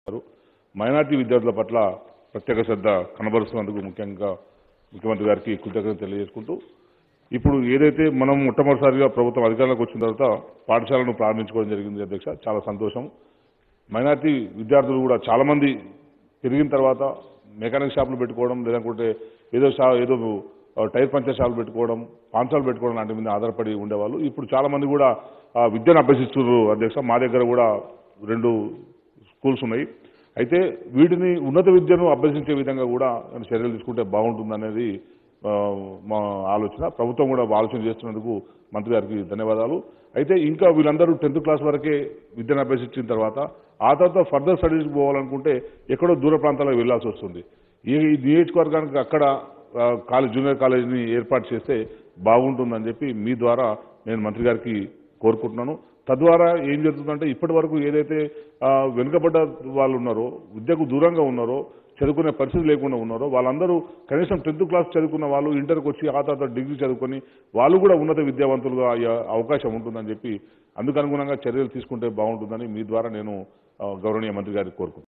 minority విద్యార్థుల పట్ల ప్రత్యేక శ్రద్ధ కనబరుస్తున్నందుకు ముఖ్యంగా ముఖ్యమంత్రి గారికి కృతజ్ఞతలు తెలియజేసుకుంటూ ఇప్పుడు ఏదైతే మనం మొట్టమొదటిసారిగా ప్రభుత్వం అధికారంలోకి వచ్చిన తర్వాత పాఠశాలను ప్రారంభించుకోవడం జరిగింది అధ్యక్ష చాలా సంతోషం మైనార్టీ విద్యార్థులు కూడా చాలా మంది పెరిగిన తర్వాత మెకానిక్ షాపులు పెట్టుకోవడం లేదంటే ఏదో షా ఏదో ఆ, టైర్ పంచర్ షాపులు పెట్టుకోవడం పాన్సాలు పెట్టుకోవడం లాంటి మీద ఆధారపడి ఉండేవాళ్ళు ఇప్పుడు చాలా మంది కూడా ఆ, విద్యను అభ్యసిస్తున్నారు అధ్యక్ష మా దగ్గర కూడా రెండు స్కూల్స్ ఉన్నాయి అయితే వీటిని ఉన్నత విద్యను అభ్యసించే విధంగా కూడా చర్యలు తీసుకుంటే బాగుంటుందనేది ఆ, మా ఆలోచన ప్రభుత్వం కూడా ఆలోచన చేస్తున్నందుకు మంత్రి గారికి ధన్యవాదాలు అయితే ఇంకా వీళ్ళందరూ టెన్త్ క్లాస్ వరకే విద్యను అభ్యసించిన తర్వాత ఆ తర్వాత ఫర్దర్ స్టడీస్కి పోవాలనుకుంటే ఎక్కడో దూర ప్రాంతాలకు వెళ్లాల్సి వస్తుంది ఈ ఈ నియోజకవర్గానికి అక్కడ ఆ, కాలేజ్ జూనియర్ కాలేజీని ఏర్పాటు చేస్తే బాగుంటుందని చెప్పి మీ ద్వారా నేను మంత్రి గారికి కోరుకుంటున్నాను తద్వారా ఏం జరుగుతుందంటే ఇప్పటి వరకు ఏదైతే ఆ, వెనుకబడ్డ వాళ్ళు ఉన్నారో విద్యకు దూరంగా ఉన్నారో చదువుకునే పరిస్థితి లేకుండా ఉన్నారో వాళ్ళందరూ కనీసం టెన్త్ క్లాస్ చదువుకున్న వాళ్ళు ఇంటర్కి వచ్చి ఆ తర్వాత డిగ్రీ చదువుకొని వాళ్ళు కూడా ఉన్నత విద్యావంతులుగా అయ్యే అవకాశం ఉంటుందని చెప్పి అందుకు అనుగుణంగా చర్యలు తీసుకుంటే బాగుంటుందని మీ ద్వారా నేను ఆ, గౌరవనీయ మంత్రి గారికి కోరుకుంటున్నాను